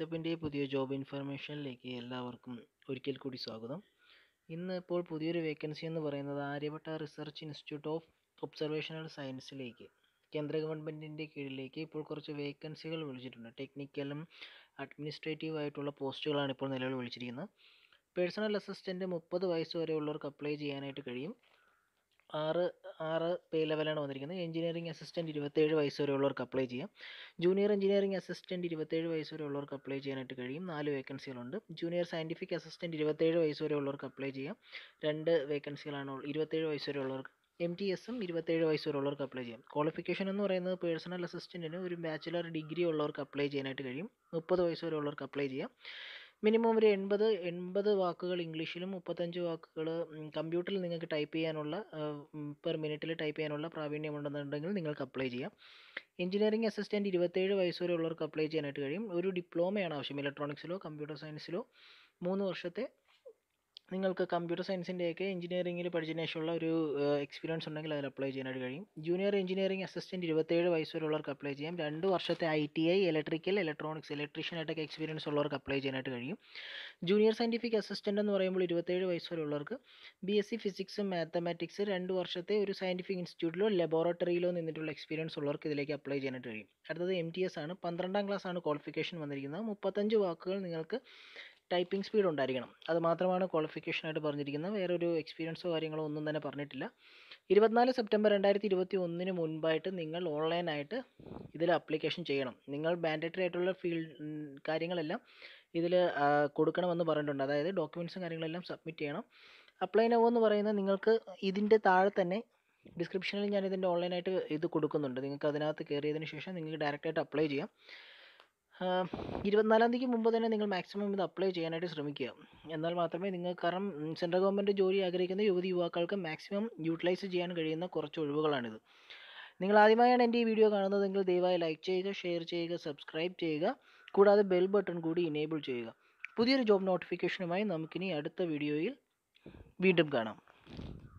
എച്ചപ്പിൻ്റെ പുതിയ ജോബ് ഇൻഫർമേഷനിലേക്ക് എല്ലാവർക്കും ഒരിക്കൽ കൂടി സ്വാഗതം ഇന്ന് ഇപ്പോൾ പുതിയൊരു വേക്കൻസി എന്ന് പറയുന്നത് Aryabhatta research institute of observational സയൻസിലേക്ക് കേന്ദ്ര ഗവൺമെൻറ്റിൻ്റെ കീഴിലേക്ക് ഇപ്പോൾ കുറച്ച് വേക്കൻസികൾ വിളിച്ചിട്ടുണ്ട് ടെക്നിക്കലും അഡ്മിനിസ്ട്രേറ്റീവ് ആയിട്ടുള്ള പോസ്റ്റുകളാണ് ഇപ്പോൾ നിലവിൽ വിളിച്ചിരിക്കുന്നത് പേഴ്സണൽ അസിസ്റ്റൻറ്റ് മുപ്പത് വയസ്സ് വരെയുള്ളവർക്ക് അപ്ലൈ ചെയ്യാനായിട്ട് കഴിയും ആറ് ആറ് പേ ലെവലാണ് വന്നിരിക്കുന്നത് എഞ്ചിനീയറിംഗ് അസിസ്റ്റൻറ്റ് ഇരുപത്തേഴ് വയസ്സ് വരെയുള്ളവർക്ക് അപ്ലൈ ചെയ്യാം ജൂനിയർ എഞ്ചിനീയറിംഗ് അസിസ്റ്റൻറ്റ് ഇരുപത്തേഴ് വയസ്സ് വരെയുള്ളവർക്ക് അപ്ലൈ ചെയ്യാനായിട്ട് കഴിയും നാല് വേക്കൻസികളുണ്ട് ജൂനിയർ സയൻറ്റിഫിക് അസിസ്റ്റൻറ്റ് ഇരുപത്തേഴ് വയസ്സ് വരെയുള്ളവർക്ക് അപ്ലൈ ചെയ്യാം രണ്ട് വേക്കൻസികളാണ് ഇരുപത്തേഴ് വയസ്സ് വരെയുള്ളവർക്ക് എം ടി എസും ഇരുപത്തേഴ് വയസ്സ് വരെയുള്ളവർക്ക് അപ്ലൈ ചെയ്യാം ക്വാളിഫിക്കേഷൻ എന്ന് പറയുന്നത് പേഴ്സണൽ അസിസ്റ്റൻറ്റിന് ഒരു ബാച്ചിലർ ഡിഗ്രി ഉള്ളവർക്ക് അപ്ലൈ ചെയ്യാനായിട്ട് കഴിയും മുപ്പത് വയസ്സ് വരെയുള്ളവർക്ക് അപ്ലൈ ചെയ്യാം മിനിമം ഒരു എൺപത് എൺപത് വാക്കുകൾ ഇംഗ്ലീഷിലും മുപ്പത്തഞ്ച് വാക്കുകൾ കമ്പ്യൂട്ടറിൽ നിങ്ങൾക്ക് ടൈപ്പ് ചെയ്യാനുള്ള പെർ മിനിറ്റിൽ ടൈപ്പ് ചെയ്യാനുള്ള പ്രാവീണ്യമുണ്ടെന്നുണ്ടെങ്കിൽ നിങ്ങൾക്ക് അപ്ലൈ ചെയ്യാം എഞ്ചിനീയറിംഗ് അസിസ്റ്റൻറ്റ് ഇരുപത്തേഴ് വയസ്സ് വരെയുള്ളവർക്ക് അപ്ലൈ ചെയ്യാനായിട്ട് കഴിയും ഒരു ഡിപ്ലോമയാണ് ആവശ്യം ഇലക്ട്രോണിക്സിലോ കമ്പ്യൂട്ടർ സയൻസിലോ മൂന്ന് വർഷത്തെ നിങ്ങൾക്ക് കമ്പ്യൂട്ടർ സയൻസിൻ്റെയൊക്കെ എഞ്ചിനീയറിംഗിൽ പഠിച്ചതിന് ശേഷമുള്ള ഒരു എക്സ്പീരിയൻസ് ഉണ്ടെങ്കിൽ അതിൽ അപ്ലൈ ചെയ്യാനായിട്ട് കഴിയും ജൂനിയർ എഞ്ചിനീയറിംഗ് അസിസ്റ്റൻറ്റ് ഇരുപത്തേഴ് വയസ്സ് വരെയുള്ളവർക്ക് അപ്ലൈ ചെയ്യാം രണ്ട് വർഷത്തെ I T I electrical electronics ഇലക്ട്രീഷ്യനായിട്ടൊക്കെ എക്സ്പീരിയൻസ് ഉള്ളവർക്ക് അപ്ലൈ ചെയ്യാനായിട്ട് കഴിയും ജൂനിയർ സയൻറ്റിഫിക് അസിസ്റ്റൻ്റ് എന്ന് പറയുമ്പോൾ ഇരുപത്തേഴ് വയസ്സ് വരെയുള്ളവർക്ക് B S C physics mathematics രണ്ട് വർഷത്തെ ഒരു സയൻറ്റിഫിക് ഇൻസ്റ്റിറ്റ്യൂട്ടിലോ ലബോറട്ടറിയിലോ നിന്നിട്ടുള്ള എക്സ്പീരിയൻസ് ഉള്ളവർക്ക് ഇതിലേക്ക് അപ്ലൈ ചെയ്യാനായിട്ട് കഴിയും അടുത്തത് എം ടി എസ് ആണ് പന്ത്രണ്ടാം ക്ലാസ് ആണ് ക്വാളിഫിക്കേഷൻ വന്നിരിക്കുന്നത് മുപ്പത്തഞ്ച് വാക്കുകൾ നിങ്ങൾക്ക് ടൈപ്പിംഗ് സ്പീഡ് ഉണ്ടായിരിക്കണം അത് മാത്രമാണ് ക്വാളിഫിക്കേഷനായിട്ട് പറഞ്ഞിരിക്കുന്നത് വേറെ ഒരു എക്സ്പീരിയൻസോ കാര്യങ്ങളോ ഒന്നും തന്നെ പറഞ്ഞിട്ടില്ല ഇരുപത്തിനാല് സെപ്റ്റംബർ രണ്ടായിരത്തി ഇരുപത്തി ഒന്നിന് മുൻപായിട്ട് നിങ്ങൾ ഓൺലൈനായിട്ട് ഇതിൽ അപ്ലിക്കേഷൻ ചെയ്യണം നിങ്ങൾ മാൻഡേറ്ററി ആയിട്ടുള്ള ഫീൽഡ് കാര്യങ്ങളെല്ലാം ഇതിൽ കൊടുക്കണമെന്ന് പറഞ്ഞിട്ടുണ്ട് അതായത് ഡോക്യുമെൻറ്റ്സും കാര്യങ്ങളെല്ലാം സബ്മിറ്റ് ചെയ്യണം അപ്ലൈ നോ എന്ന് പറയുന്നത് നിങ്ങൾക്ക് ഇതിൻ്റെ താഴെ തന്നെ ഡിസ്ക്രിപ്ഷനിൽ ഞാൻ ഇതിൻ്റെ ഓൺലൈനായിട്ട് ഇത് കൊടുക്കുന്നുണ്ട് നിങ്ങൾക്ക് അതിനകത്ത് കയറിയതിന് ശേഷം നിങ്ങൾക്ക് ഡയറക്റ്റായിട്ട് അപ്ലൈ ചെയ്യാം ഇരുപത്തിനാലാം തീയതിക്ക് മുമ്പ് തന്നെ നിങ്ങൾ മാക്സിമം ഇത് അപ്ലൈ ചെയ്യാനായിട്ട് ശ്രമിക്കുക എന്നാൽ മാത്രമേ നിങ്ങൾക്ക് കാരണം സെൻട്രൽ ഗവൺമെൻറ് ജോലി ആഗ്രഹിക്കുന്ന യുവതി യുവാക്കൾക്ക് മാക്സിമം യൂട്ടിലൈസ് ചെയ്യാൻ കഴിയുന്ന കുറച്ച് ഒഴിവുകളാണിത് നിങ്ങൾ ആദ്യമായാണ് എൻ്റെ ഈ വീഡിയോ കാണുന്നതെങ്കിൽ ദയവായി ലൈക്ക് ചെയ്യുക ഷെയർ ചെയ്യുക സബ്സ്ക്രൈബ് ചെയ്യുക കൂടാതെ ബെൽ ബട്ടൺ കൂടി ഇനേബിൾ ചെയ്യുക പുതിയൊരു ജോബ് നോട്ടിഫിക്കേഷനുമായി നമുക്കിനി അടുത്ത വീഡിയോയിൽ വീണ്ടും കാണാം